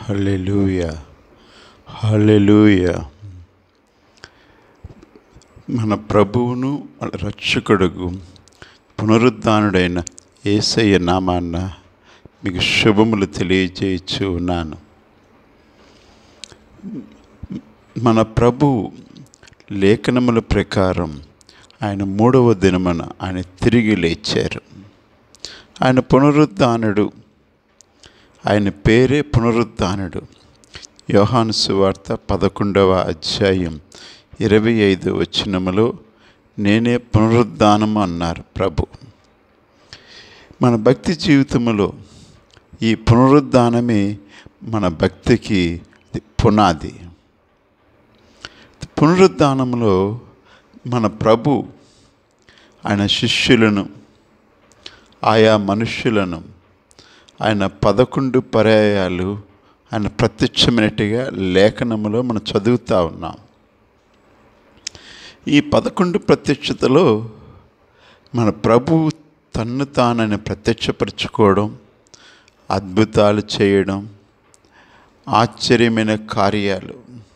హల్లెలూయా హల్లెలూయా మన ప్రభువును మన రక్షకుడుగు పునరుద్ధానుడైన ఏసయ్య నామాన్న మీకు శుభములు తెలియజేయచ్చు ఉన్నాను మన ప్రభు లేఖనముల ప్రకారం ఆయన మూడవ దినమున ఆయన తిరిగి లేచారు ఆయన పునరుద్ధానుడు ఆయన పేరే పునరుద్ధానుడు యోహాను సువార్త పదకొండవ అధ్యాయం ఇరవై ఐదు వచనములో నేనే పునరుద్ధానము అన్నారు ప్రభు మన భక్తి జీవితంలో ఈ పునరుద్ధానమే మన భక్తికి పునాది పునరుద్ధానంలో మన ప్రభు ఆయన శిష్యులను ఆయా మనుష్యులను ఆయన పదకొండు పర్యాయాలు ఆయన ప్రత్యక్షమైనట్టుగా లేఖనములో మనం చదువుతూ ఉన్నాం ఈ పదకొండు ప్రత్యక్షతలో మన ప్రభు తన్ను తానని ప్రత్యక్షపరచుకోవడం అద్భుతాలు చేయడం ఆశ్చర్యమైన కార్యాలు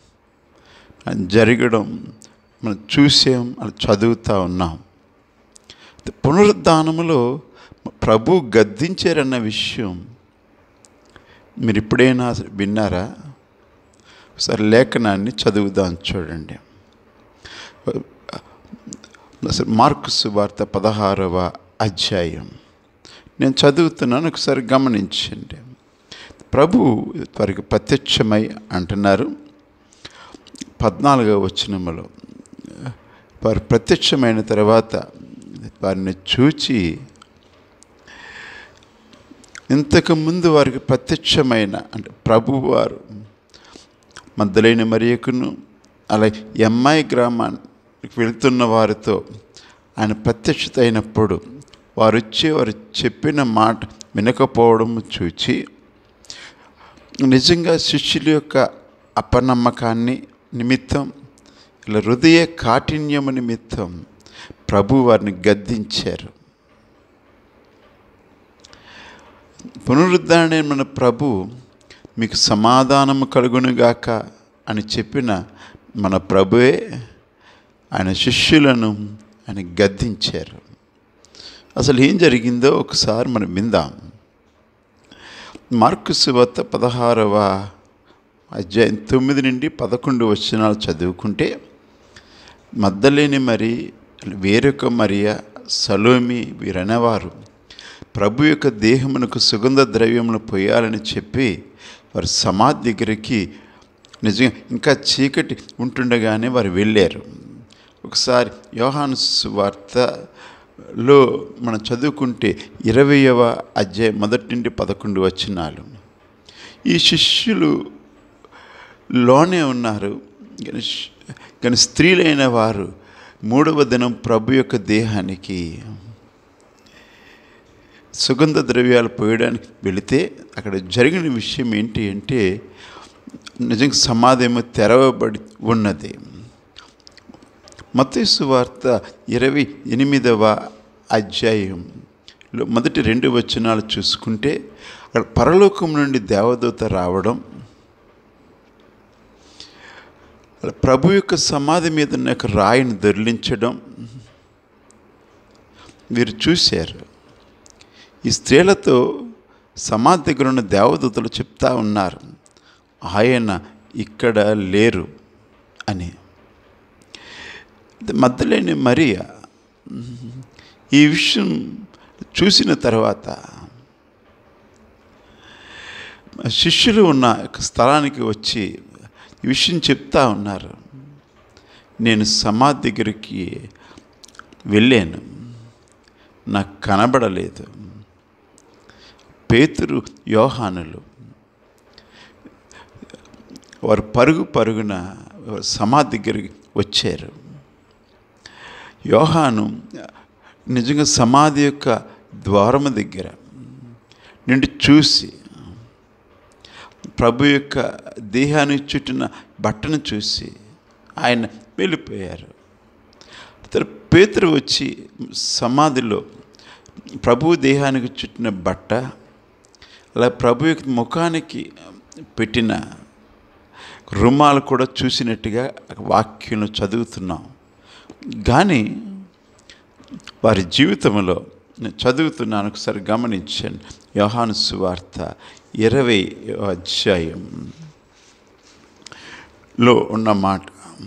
జరగడం మనం చూసాం అని చదువుతూ ఉన్నాం పునరుద్ధానములో ప్రభు గద్దించారన్న విషయం మీరు ఎప్పుడైనా విన్నారా ఒకసారి లేఖనాన్ని చదువుదాం చూడండి అసలు మార్కు సువార్త పదహారవ అధ్యాయం నేను చదువుతున్నాను ఒకసారి గమనించండి ప్రభు వారికి ప్రత్యక్షమై అంటున్నారు పద్నాలుగవ వచనములో వారు ప్రత్యక్షమైన తర్వాత వారిని చూచి ఇంతకుముందు వారికి ప్రత్యక్షమైన అంటే ప్రభువారు మద్దలైన మరియకును అలాగే ఎంఐ గ్రామానికి వెళుతున్న వారితో ఆయన ప్రత్యక్షత అయినప్పుడు వారు వచ్చి వారు చెప్పిన మాట వినకపోవడం చూచి నిజంగా శిష్యుల యొక్క అపనమ్మకాన్ని నిమిత్తం ఇలా హృదయ కాఠిన్యము నిమిత్తం ప్రభు వారిని గద్దించారు పునరుద్ధరణ మన ప్రభు మీకు సమాధానము కలుగునుగాక అని చెప్పిన మన ప్రభువే ఆయన శిష్యులను ఆయన గద్దించారు అసలు ఏం జరిగిందో ఒకసారి మనం విందాం మార్కు సువత్త పదహారవ అధ్యాయం తొమ్మిది నుండి పదకొండు వచనాలు చదువుకుంటే మద్దలేని మరి వేరొక మరియ సలోమి వీరనేవారు ప్రభు యొక్క దేహమునకు సుగంధ ద్రవ్యమును పోయాలని చెప్పి వారు సమాధి దగ్గరికి నిజంగా ఇంకా చీకటి ఉంటుండగానే వారు వెళ్ళారు ఒకసారి యోహాను వార్తలో మనం చదువుకుంటే ఇరవయవ అధ్యాయం మొదటి నుండి పదకొండు వచ్చినాలు ఈ శిష్యులు లోనే ఉన్నారు కానీ స్త్రీలైన వారు మూడవ దినం ప్రభు యొక్క దేహానికి సుగంధ ద్రవ్యాలు పోయడానికి వెళితే అక్కడ జరిగిన విషయం ఏంటి అంటే నిజంగా సమాధేమో తెరవబడి ఉన్నది మతేసు వార్త ఇరవై ఎనిమిదవ అధ్యాయంలో మొదటి రెండు వచనాలు చూసుకుంటే అక్కడ పరలోకం నుండి దేవదూత రావడం ప్రభు యొక్క సమాధి మీద ఉన్న యొక్క రాయిని దొరిలించడం వీరు చూశారు ఈ స్త్రీలతో సమాధి దగ్గర ఉన్న దేవదూతలు చెప్తా ఉన్నారు ఆయన ఇక్కడ లేరు అని మద్దలేని మరియ ఈ విషయం చూసిన తర్వాత శిష్యులు ఉన్న స్థలానికి వచ్చి ఈ విషయం చెప్తా ఉన్నారు నేను సమాధి దగ్గరికి వెళ్ళాను నాకు కనబడలేదు పేతురు యోహానులు వారు పరుగు పరుగున సమాధి దగ్గరికి వచ్చారు యోహాను నిజంగా సమాధి యొక్క ద్వారము దగ్గర నుండి చూసి ప్రభు యొక్క దేహాన్ని చుట్టిన బట్టను చూసి ఆయన వెళ్ళిపోయారు పేతురు వచ్చి సమాధిలో ప్రభు దేహానికి చుట్టిన బట్ట అలా ప్రభు యొక్క ముఖానికి పెట్టిన రుమాలు కూడా చూసినట్టుగా వాక్యం చదువుతున్నాం కానీ వారి జీవితంలో నేను చదువుతున్నాను ఒకసారి గమనించండి యోహాను సువార్త ఇరవై అధ్యాయంలో ఉన్న మాట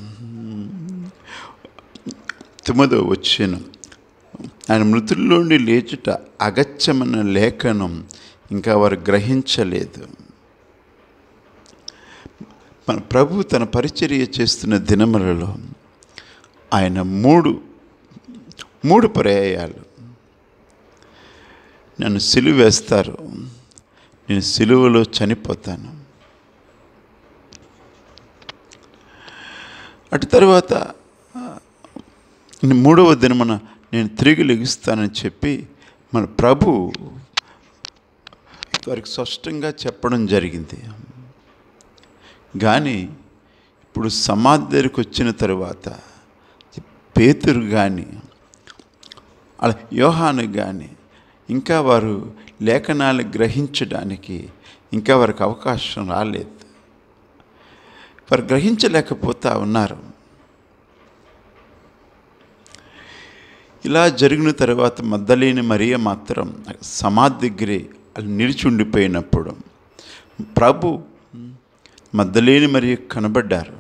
తొమ్మిదో వచ్చాను ఆయన మృతుల్లోండి లేచుట అగత్యమైన లేఖనం ఇంకా వారు గ్రహించలేదు మన ప్రభు తన పరిచర్య చేస్తున్న దినములలో ఆయన మూడు మూడు పర్యాయాలు నన్ను సిలువ వేస్తారు నేను సిలువలో చనిపోతాను అటు తర్వాత మూడవ దినమున నేను తిరిగి లెగిస్తానని చెప్పి మన ప్రభు వారికి స్పష్టంగా చెప్పడం జరిగింది కానీ ఇప్పుడు సమాధి దగ్గరికి వచ్చిన తర్వాత పేతురు కానీ అలా యోహాను కానీ ఇంకా వారు లేఖనాలు గ్రహించడానికి ఇంకా వారికి అవకాశం రాలేదు వారు గ్రహించలేకపోతా ఉన్నారు ఇలా జరిగిన తర్వాత మద్దలేని మరియ మాత్రం సమాధి దగ్గరే అది నిలిచి ఉండిపోయినప్పుడు ప్రభు మద్దలేని మరి కనబడ్డారు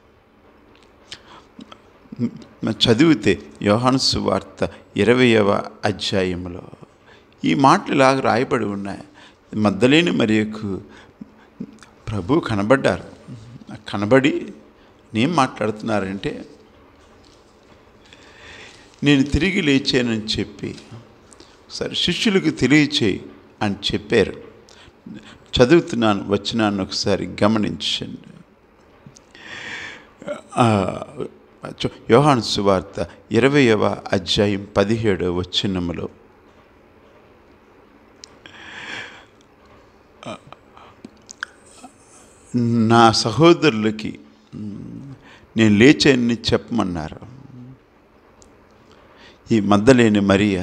చదివితే యోహాను సువార్త ఇరవయవ అధ్యాయంలో ఈ మాటలు ఇలాగ రాయబడి ఉన్నాయి మద్దలేని మరియకు ప్రభు కనబడ్డారు కనబడి నేను మాట్లాడుతున్నారంటే నేను తిరిగి లేచానని చెప్పి సరే శిష్యులకు తెలియచేయి అని చెప్పారు చదువుతున్నాను వచ్చినాను ఒకసారి గమనించండి యోహాను సువార్త ఇరవయవ అధ్యాయం పదిహేడవ వచ్చినములో నా సహోదరులకి నేను లేచాన్ని చెప్పమన్నారు ఈ మద్దలేని మరియా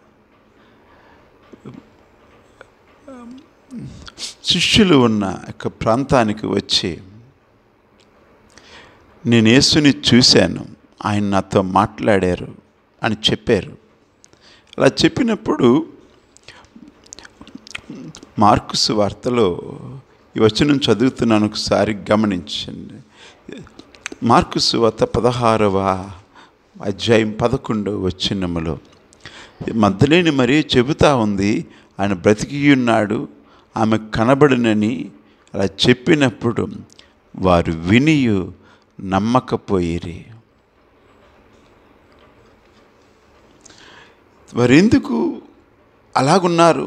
శిష్యులు ఉన్న యొక్క ప్రాంతానికి వచ్చి నేను యేసుని చూశాను ఆయన నాతో మాట్లాడారు అని చెప్పారు అలా చెప్పినప్పుడు మార్కుస్ వార్తలో ఈ వచనం చదువుతున్నాను ఒకసారి గమనించండి మార్కుస్ వార్త పదహారవ అధ్యాయం పదకొండవ వచనములో మద్దలేని మరీ చెబుతా ఉంది ఆయన బ్రతికి ఉన్నాడు ఆమె కనబడినని అలా చెప్పినప్పుడు వారు వినియు నమ్మకపోయిరి వారు ఎందుకు అలాగున్నారు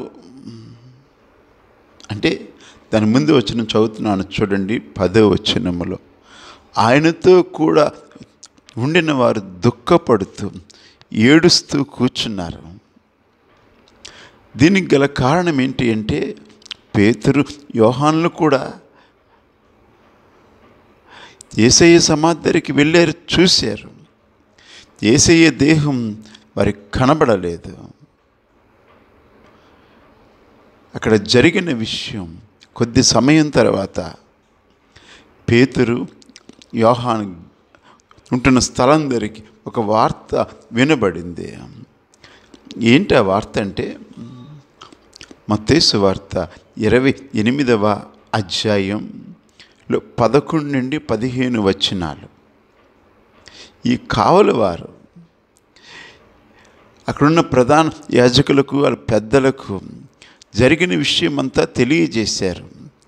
అంటే దాని ముందు వచ్చిన చదువుతున్నాను చూడండి పదో వచనములో ఆయనతో కూడా ఉండిన వారు దుఃఖపడుతూ ఏడుస్తూ కూర్చున్నారు దీనికి గల కారణం ఏంటి అంటే పేతురు యోహాన్లు కూడా ఏసయ్య సమాధి దగ్గరికి వెళ్ళారు చూశారు ఏసయ్య దేహం వారికి కనబడలేదు అక్కడ జరిగిన విషయం కొద్ది సమయం తర్వాత పేతురు యోహాన్ ఉంటున్న స్థలం దగ్గరికి ఒక వార్త వినబడింది ఏంటి ఆ వార్త అంటే మత్తేసు వార్త ఇరవై ఎనిమిదవ అధ్యాయంలో పదకొండు నుండి పదిహేను వచనాలు ఈ కావలి వారు అక్కడున్న ప్రధాన యాజకులకు వాళ్ళ పెద్దలకు జరిగిన విషయం అంతా తెలియజేశారు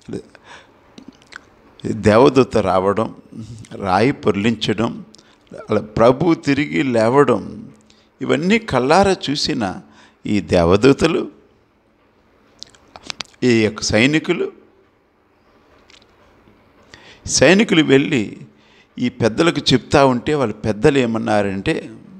దేవదూత రావడం రాయి పొర్లించడం అలా ప్రభు తిరిగి లేవడం ఇవన్నీ కల్లారా చూసిన ఈ దేవదూతలు ఈ యొక్క సైనికులు సైనికులు వెళ్ళి ఈ పెద్దలకు చెప్తా ఉంటే వాళ్ళ పెద్దలు ఏమన్నారంటే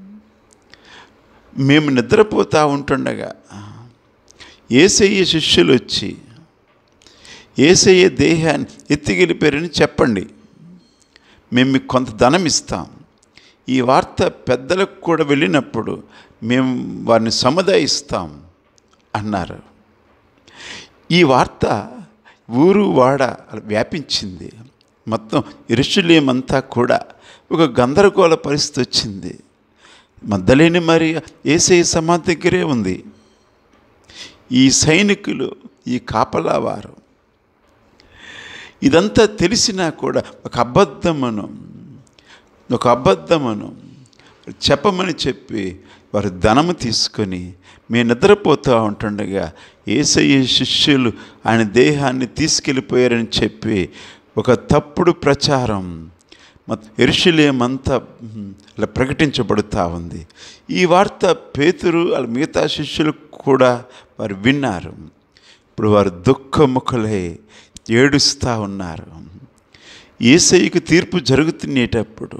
మేము నిద్రపోతూ ఉంటుండగా ఏసయ్య శిష్యులు వచ్చి ఏసయ్య దేహాన్ని ఎత్తిగెలిపారని చెప్పండి మేము మీకు కొంత ధనం ఇస్తాం ఈ వార్త పెద్దలకు కూడా వెళ్ళినప్పుడు మేము వారిని సముదాయిస్తాం అన్నారు ఈ వార్త ఊరు వాడ అలా వ్యాపించింది మొత్తం ఇరుషులేం అంతా కూడా ఒక గందరగోళ పరిస్థితి వచ్చింది మద్దలేని మరి ఏసై సమాధి దగ్గరే ఉంది ఈ సైనికులు ఈ కాపలా వారు ఇదంతా తెలిసినా కూడా ఒక అబద్ధమును ఒక అబద్ధమును చెప్పమని చెప్పి వారు ధనము తీసుకొని మేము నిద్రపోతూ ఉంటుండగా ఏసయ్య శిష్యులు ఆయన దేహాన్ని తీసుకెళ్ళిపోయారని చెప్పి ఒక తప్పుడు ప్రచారం ఎరుషులేమంతా అలా ప్రకటించబడుతూ ఉంది ఈ వార్త పేతురు వాళ్ళ మిగతా శిష్యులు కూడా వారు విన్నారు ఇప్పుడు వారు దుఃఖముఖలై ఏడుస్తూ ఉన్నారు ఏసైకి తీర్పు జరుగుతునేటప్పుడు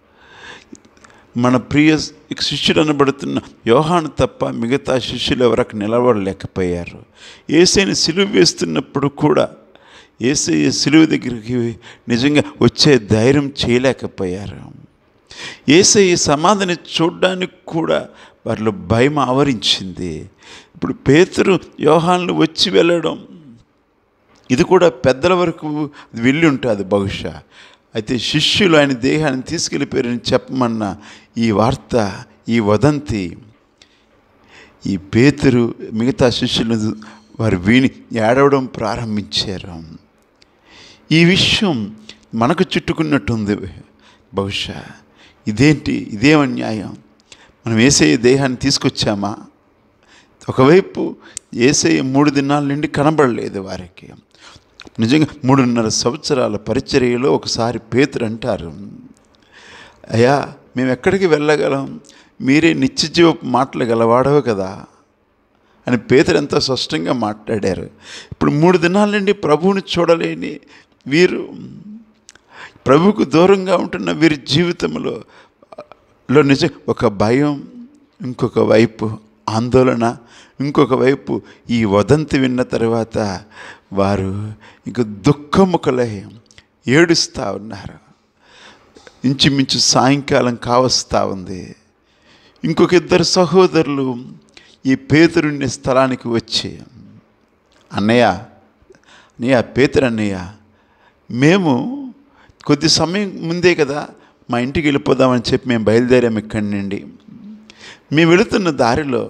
మన ప్రియ శిష్యుడు అనబడుతున్న యోహాను తప్ప మిగతా శిష్యులు ఎవరికి నిలబడలేకపోయారు ఏసైని సిలువ వేస్తున్నప్పుడు కూడా ఏసయ్య సిలువ దగ్గరికి నిజంగా వచ్చే ధైర్యం చేయలేకపోయారు ఏసయ్య సమాధిని చూడడానికి కూడా వారిలో భయం ఆవరించింది ఇప్పుడు పేతురు యోహాన్లు వచ్చి వెళ్ళడం ఇది కూడా పెద్దల వరకు వెళ్ళి ఉంటుంది బహుశా అయితే శిష్యులు ఆయన దేహాన్ని తీసుకెళ్ళిపోయారని చెప్పమన్న ఈ వార్త ఈ వదంతి ఈ పేతురు మిగతా శిష్యులు వారు విని ఏడవడం ప్రారంభించారు ఈ విషయం మనకు చుట్టుకున్నట్టుంది బహుశా ఇదేంటి ఇదేం అన్యాయం మనం ఏసే దేహాన్ని తీసుకొచ్చామా ఒకవైపు ఏసయ్య మూడు దినాల నుండి కనబడలేదు వారికి నిజంగా మూడున్నర సంవత్సరాల పరిచర్యలో ఒకసారి పేతురు అంటారు అయ్యా మేము ఎక్కడికి వెళ్ళగలం మీరే నిత్యజీవ మాటలు గలవాడవు కదా అని పేతురు ఎంతో స్పష్టంగా మాట్లాడారు ఇప్పుడు మూడు దినాల నుండి ప్రభువుని చూడలేని వీరు ప్రభువుకు దూరంగా ఉంటున్న వీరి జీవితంలో లో నిజం ఒక భయం ఇంకొక వైపు ఆందోళన ఇంకొక వైపు ఈ వదంతి విన్న తర్వాత వారు ఇంక దుఃఖముఖలై ఏడుస్తూ ఉన్నారు ఇంచుమించు సాయంకాలం కావస్తూ ఉంది ఇంకొక ఇద్దరు సహోదరులు ఈ పేతురుని స్థలానికి వచ్చి అన్నయ్య అన్నయ్య పేతురు అన్నయ్య మేము కొద్ది సమయం ముందే కదా మా ఇంటికి వెళ్ళిపోదామని చెప్పి మేము బయలుదేరాము ఇక్కడి నుండి మేము వెళుతున్న దారిలో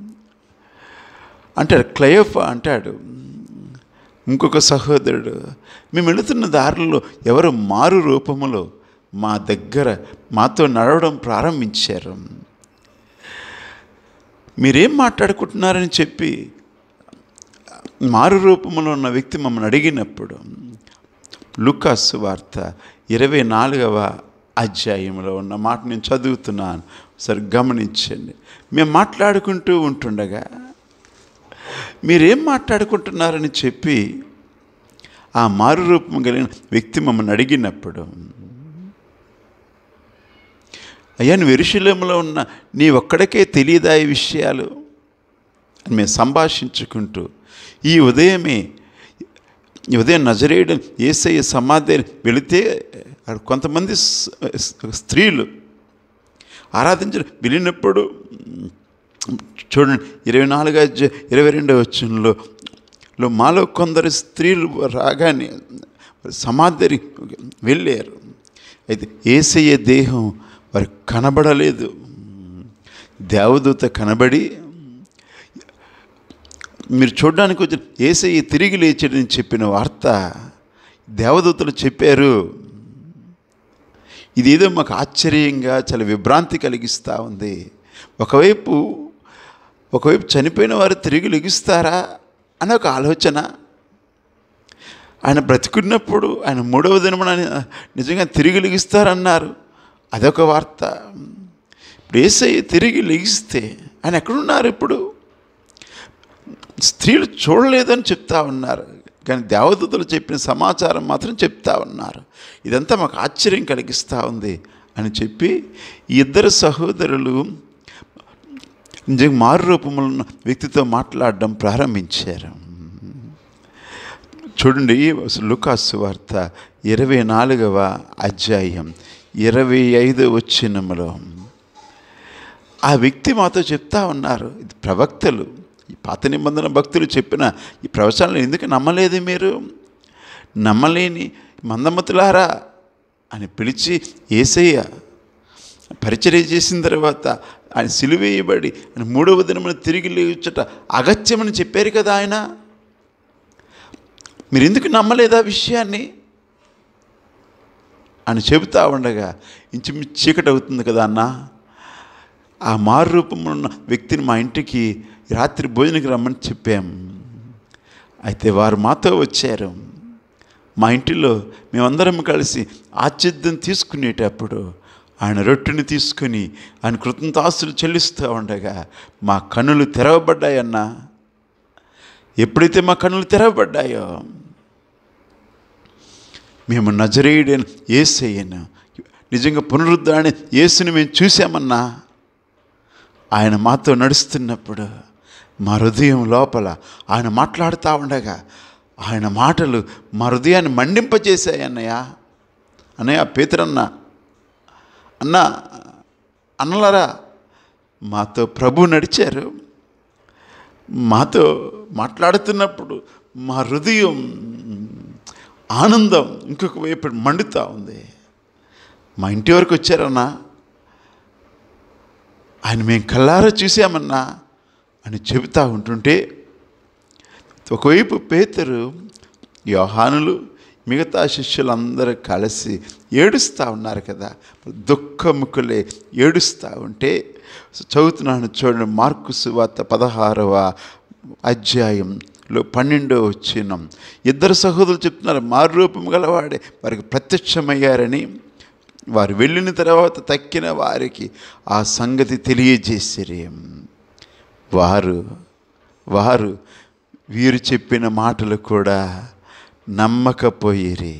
అంటాడు క్లయోఫా అంటాడు ఇంకొక సహోదరుడు మేము వెళుతున్న దారిలో ఎవరు మారు రూపములో మా దగ్గర మాతో నడవడం ప్రారంభించారు మీరేం మాట్లాడుకుంటున్నారని చెప్పి మారు రూపంలో ఉన్న వ్యక్తి మమ్మల్ని అడిగినప్పుడు లుకాస్ వార్త ఇరవై నాలుగవ అధ్యాయంలో ఉన్న మాట నేను చదువుతున్నాను సరే గమనించండి మేము మాట్లాడుకుంటూ ఉంటుండగా మీరేం మాట్లాడుకుంటున్నారని చెప్పి ఆ మారు రూపం కలిగిన వ్యక్తి మమ్మల్ని అడిగినప్పుడు అయ్యా నువ్వు ఎరుశలేములో ఉన్న నీ ఒక్కడికే తెలియదా ఈ విషయాలు అని మేము సంభాషించుకుంటూ ఈ ఉదయమే ఈ ఉదయం నజరేయడం ఏసయ్య సమాధి వెళితే అక్కడ కొంతమంది స్త్రీలు ఆరాధించడం వెళ్ళినప్పుడు చూడండి ఇరవై నాలుగు అధ్యాయ ఇరవై రెండవ వచ్చంలో లో మాలో కొందరు స్త్రీలు రాగానే సమాధి వెళ్ళారు అయితే ఏసయ్య దేహం వారికి కనబడలేదు దేవదూత కనబడి మీరు చూడడానికి వచ్చిన ఏసయ్య తిరిగి లేచాడని చెప్పిన వార్త దేవదూతలు చెప్పారు ఇదేదో మాకు ఆశ్చర్యంగా చాలా విభ్రాంతి కలిగిస్తూ ఉంది ఒకవైపు ఒకవైపు చనిపోయిన వారు తిరిగి లెగిస్తారా అని ఒక ఆలోచన ఆయన బ్రతికున్నప్పుడు ఆయన మూడవ దినమున నిజంగా తిరిగి లెగిస్తారన్నారు అదొక వార్త ఇప్పుడు ఏసయ్య తిరిగి లెగిస్తే ఆయన ఎక్కడున్నారు ఇప్పుడు స్త్రీలు చూడలేదని చెప్తా ఉన్నారు కానీ దేవదూతలు చెప్పిన సమాచారం మాత్రం చెప్తా ఉన్నారు ఇదంతా మాకు ఆశ్చర్యం కలిగిస్తూ ఉంది అని చెప్పి ఈ ఇద్దరు సహోదరులు నిజంగా మారు రూపంలో ఉన్న వ్యక్తితో మాట్లాడడం ప్రారంభించారు చూడండి లుకాసు వార్త ఇరవై నాలుగవ అధ్యాయం ఇరవై ఐదు వచ్చినములో ఆ వ్యక్తి మాతో చెప్తా ఉన్నారు ఇది ప్రవక్తలు ఈ పాత నిబంధన భక్తులు చెప్పిన ఈ ప్రవచనాలు ఎందుకు నమ్మలేదు మీరు నమ్మలేని మందమతులారా అని పిలిచి ఏసయ్య పరిచర్య చేసిన తర్వాత ఆయన సిలువేయబడి ఆయన మూడవ దినమున తిరిగి లేచుట అగత్యమని చెప్పారు కదా ఆయన మీరు ఎందుకు నమ్మలేదా విషయాన్ని అని చెబుతా ఉండగా ఇంచుమించు చీకటి అవుతుంది కదా అన్న ఆ మారు రూపంలో ఉన్న వ్యక్తిని మా ఇంటికి రాత్రి భోజనకి రమ్మని చెప్పాం అయితే వారు మాతో వచ్చారు మా ఇంటిలో మేమందరం కలిసి ఆతిథ్యం తీసుకునేటప్పుడు ఆయన రొట్టెని తీసుకుని ఆయన కృతజ్ఞతాస్తులు చెల్లిస్తూ ఉండగా మా కన్నులు తెరవబడ్డాయన్నా ఎప్పుడైతే మా కన్నులు తెరవబడ్డాయో మేము నజరేయుడైన ఏసయ్యను నిజంగా పునరుద్ధాన్ని యేసుని మేము చూసామన్నా ఆయన మాతో నడుస్తున్నప్పుడు మా హృదయం లోపల ఆయన మాట్లాడుతూ ఉండగా ఆయన మాటలు మా హృదయాన్ని మండింపజేశాయి అన్నయ్య అన్నయ్య పేతురన్న అన్న అన్నలారా మాతో ప్రభు నడిచారు మాతో మాట్లాడుతున్నప్పుడు మా హృదయం ఆనందం ఇంకొక వైపు మండుతూ ఉంది మా ఇంటి వరకు వచ్చారన్నా ఆయన మేము కల్లారా చూసామన్నా అని చెబుతూ ఉంటుంటే ఒకవైపు పేతురు యోహానులు మిగతా శిష్యులందరూ కలిసి ఏడుస్తూ ఉన్నారు కదా దుఃఖముఖులే ఏడుస్తూ ఉంటే చదువుతున్నాను చూడండి మార్కు సువార్త పదహారవ అధ్యాయంలో పన్నెండో వచ్చిన ఇద్దరు సహోదరులు చెప్తున్నారు మారురూపం గలవాడే వారికి ప్రత్యక్షమయ్యారని వారు వెళ్ళిన తర్వాత తక్కిన వారికి ఆ సంగతి తెలియజేసిరి వారు వారు వీరు చెప్పిన మాటలు కూడా నమ్మకపోయిరి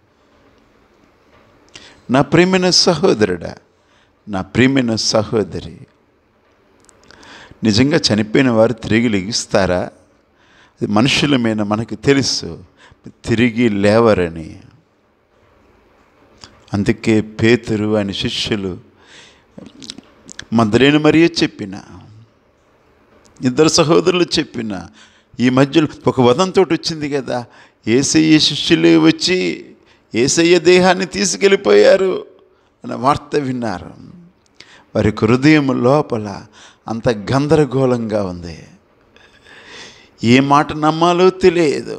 నా ప్రియమైన సహోదరుడా నా ప్రియమైన సహోదరి నిజంగా చనిపోయిన వారు తిరిగి లెగిస్తారా అది మనుషులమైన మనకు తెలుసు తిరిగి లేవరని అందుకే పేతురు ఆయన శిష్యులు మద్దలేని మరియే చెప్పిన ఇద్దరు సహోదరులు చెప్పిన ఈ మధ్యలో ఒక వదంతో వచ్చింది కదా ఏసయ్య శిష్యులే వచ్చి ఏసయ్య దేహాన్ని తీసుకెళ్ళిపోయారు అన్న వార్త విన్నారు వారి హృదయం లోపల అంత గందరగోళంగా ఉంది ఏ మాట నమ్మాలో తెలియదు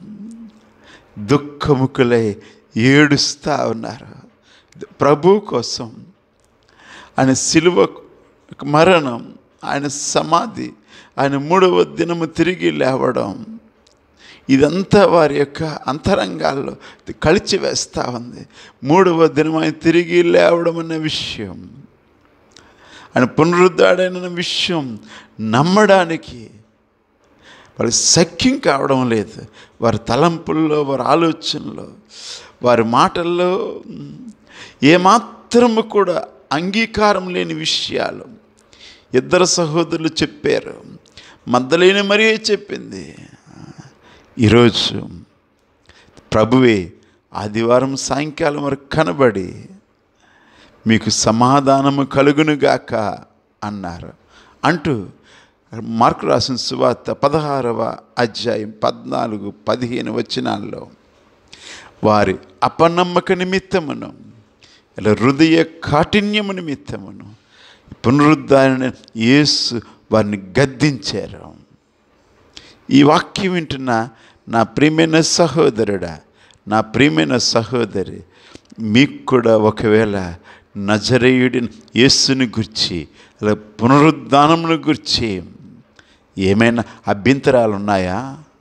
దుఃఖముఖులై ఏడుస్తూ ఉన్నారు ప్రభు కోసం ఆయన సిలువ మరణం ఆయన సమాధి ఆయన మూడవ దినము తిరిగి లేవడం ఇదంతా వారి యొక్క అంతరంగాల్లో కలిచివేస్తూ ఉంది మూడవ దినం ఆయన తిరిగి లేవడం అనే విషయం ఆయన పునరుద్ధాడైన విషయం నమ్మడానికి వారి సఖ్యం కావడం లేదు వారి తలంపుల్లో వారి ఆలోచనలో వారి మాటల్లో ఏమాత్రము కూడా అంగీకారం లేని విషయాలు ఇద్దరు సహోదరులు చెప్పారు మద్దలేని మరీ చెప్పింది ఈరోజు ప్రభువే ఆదివారం సాయంకాలం వరకు కనబడి మీకు సమాధానము కలుగునుగాక అన్నారు అంటూ మార్కు రాసిన సువార్త పదహారవ అధ్యాయం పద్నాలుగు పదిహేను వచనాల్లో వారి అపనమ్మక నిమిత్తమును ఇలా హృదయ కాఠిన్యము నిమిత్తమును పునరుద్ధారణ యేసు వారిని గద్దించారు ఈ వాక్యం వింటున్న నా ప్రియమైన సహోదరుడా నా ప్రియమైన సహోదరి మీకు కూడా ఒకవేళ నజరేయుడి యేసుని గుర్చి అలా పునరుద్ధానమును గుర్చి ఏమైనా అభ్యంతరాలు ఉన్నాయా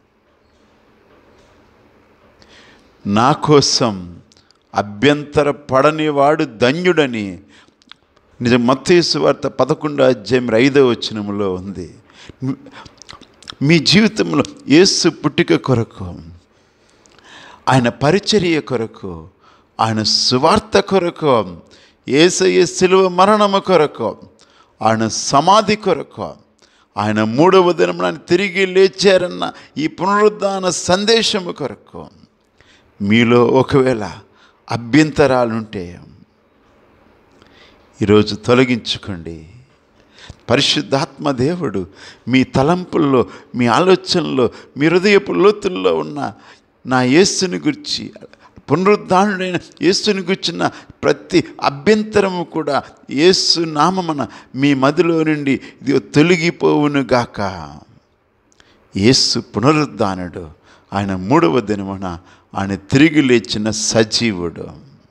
నా కోసం అభ్యంతర పడనివాడు ధన్యుడని నిజం మత్తేసు వార్త పదకొండో అధ్యాయం ఐదో వచనములో ఉంది మీ జీవితంలో యేసు పుట్టిక కొరకు ఆయన పరిచర్య కొరకు ఆయన సువార్త కొరకు ఏసయ్య సిలువ మరణము కొరకు ఆయన సమాధి కొరకు ఆయన మూడవ దినమున తిరిగి లేచారన్న ఈ పునరుద్ధాన సందేశము కొరకు మీలో ఒకవేళ అభ్యంతరాలుంటే ఈరోజు తొలగించుకోండి పరిశుద్ధాత్మ దేవుడు మీ తలంపుల్లో మీ ఆలోచనలో మీ హృదయపు లోతుల్లో ఉన్న నా యేసుని గురించి పునరుద్ధానుడైన యేసుని గుర్చిన ప్రతి అభ్యంతరము కూడా యేసు నామమున మీ మదిలో నుండి ఇది తొలగిపోవును గాక యేసు పునరుద్ధానుడు ఆయన మూడవ దినమున ఆయన తిరిగి లేచిన సజీవుడు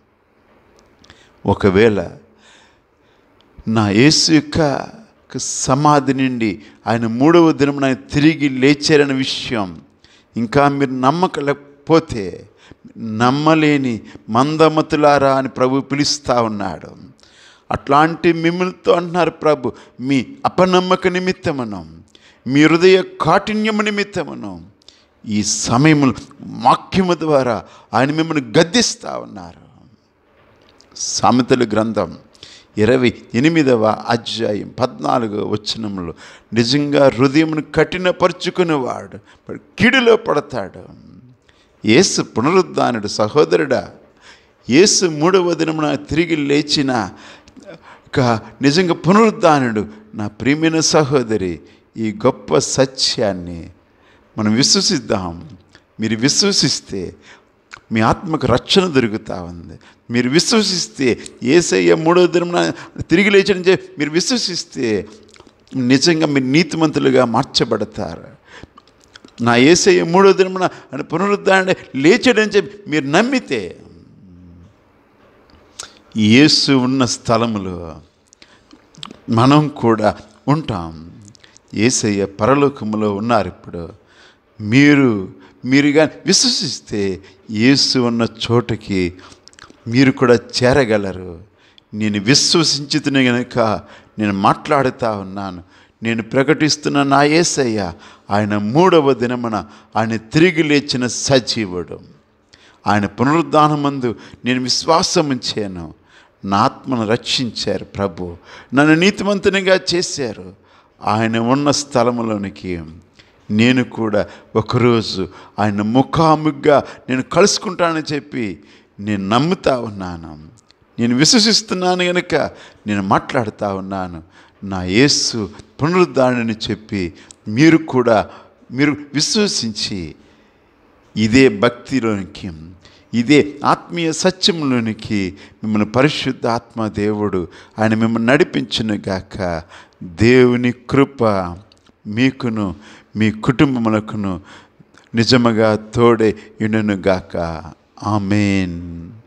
ఒకవేళ నా యేసు యొక్క సమాధి నుండి ఆయన మూడవ దినమున ఆయన తిరిగి లేచారన్న విషయం ఇంకా మీరు నమ్మకలేకపోతే నమ్మలేని మందమతులారా అని ప్రభు పిలుస్తూ ఉన్నాడు అట్లాంటి మిమ్మల్తో అంటున్నారు ప్రభు మీ అపనమ్మక నిమిత్తమును మీ హృదయ కాఠిన్యము నిమిత్తమును ఈ సమయములు వాక్యము ద్వారా ఆయన మిమ్మల్ని గద్దిస్తూ ఉన్నారు సామెతల గ్రంథం ఇరవై ఎనిమిదవ అధ్యాయం పద్నాలుగో వచనంలో నిజంగా హృదయమును కఠినపరుచుకునేవాడు కిడిలో పడతాడు యేసు పునరుద్ధానుడు సహోదరుడా యేసు మూడవ దినమున తిరిగి లేచిన ఇక నిజంగా పునరుద్ధానుడు నా ప్రియమైన సహోదరి ఈ గొప్ప సత్యాన్ని మనం విశ్వసిద్దాం మీరు విశ్వసిస్తే మీ ఆత్మకు రక్షణ దొరుకుతా ఉంది మీరు విశ్వసిస్తే ఏసయ్య మూడో దినమున తిరిగి లేచని చెప్పి మీరు విశ్వసిస్తే నిజంగా మీరు నీతిమంతులుగా మార్చబడతారు నా ఏసయ్య మూడో దినమున ఆయన పునరుద్ధరణ లేచాడని చెప్పి మీరు నమ్మితే యేసు ఉన్న స్థలములో మనం కూడా ఉంటాం ఏసయ్య పరలోకములో ఉన్నారు ఇప్పుడు మీరు మీరుగా విశ్వసిస్తే యేసు ఉన్న చోటకి మీరు కూడా చేరగలరు నేను విశ్వసించుతున్న గనుక నేను మాట్లాడుతూ ఉన్నాను నేను ప్రకటిస్తున్న నా యేసయ్య ఆయన మూడవ దినమున ఆయన తిరిగి లేచిన సజీవుడు ఆయన పునరుద్ధానమందు నేను విశ్వాసం ఉంచాను నా ఆత్మను రక్షించారు ప్రభు నన్ను నీతిమంతునిగా చేశారు ఆయన ఉన్న స్థలంలోనికి నేను కూడా ఒకరోజు ఆయన ముఖాముగ్గా నేను కలుసుకుంటానని చెప్పి నేను నమ్ముతా ఉన్నాను నేను విశ్వసిస్తున్నాను కనుక నేను మాట్లాడుతూ ఉన్నాను నా యేసు పునరుద్ధారణని చెప్పి మీరు కూడా మీరు విశ్వసించి ఇదే భక్తిలోనికి ఇదే ఆత్మీయ సత్యంలోనికి మిమ్మల్ని పరిశుద్ధ ఆత్మ దేవుడు ఆయన మిమ్మల్ని నడిపించును గాక దేవుని కృప మీకును మీ కుటుంబములకును నిజముగా తోడే ఇనును గాక ఆమెన్